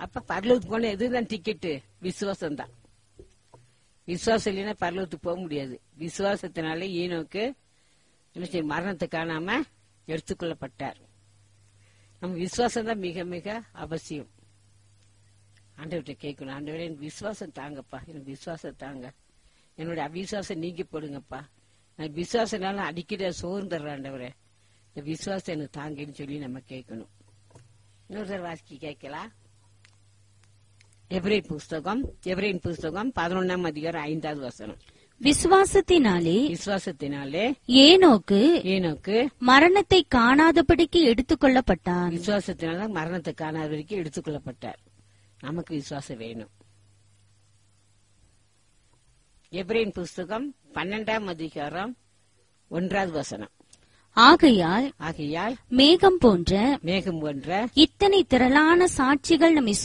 அப்ப பரலோகத்துக்கு போன எதுதான் டிக்கெட்டு விசுவாசம் தான் விசுவாசம் இல்லைன்னா பரலோகத்துக்கு போக முடியாது விசுவாசத்தினால ஈனோக்கு என்ன செய்ய மரணத்தை காணாம எடுத்துக்கொள்ளப்பட்டார் நம்ம விசுவாசம் தான் மிக மிக அவசியம் ஆண்டவர்கிட்ட கேட்கணும் ஆண்டவரே எனக்கு விசுவாசம் தாங்கப்பா எனக்கு விசுவாசம் தாங்க என்னோட அவிசுவாசம் நீக்கி போடுங்கப்பா நான் விசுவாசனால அடிக்கடி சோர்ந்துடுறேன் ஆண்டவரே இந்த விசுவாசம் எனக்கு தாங்கன்னு சொல்லி நம்ம கேட்கணும் இன்னொரு தடவை வாசிக்க கேட்கலாம் எப்ரேன் புஸ்தகம் எப்ரேன் புஸ்தகம் பதினொன்னாம் அதிகாரம் ஐந்தாவது வசனம் விசுவாசத்தினாலே விசுவாசத்தினாலே ஏனோக்கு ஏனோக்கு மரணத்தை காணாதபடிக்கு எடுத்துக்கொள்ளப்பட்டான் விசுவாசத்தினால மரணத்தை காணாத வரைக்கும் எடுத்துக்கொள்ளப்பட்டார் நமக்கு விசுவாசம் வேணும் எப்ரேன் புஸ்தகம் பன்னெண்டாம் அதிகாரம் ஒன்றாவது வசனம் ஆகையால் ஆகையால் மேகம் போன்ற மேகம் போன்ற இத்தனை திரளான சாட்சிகள் நம்மை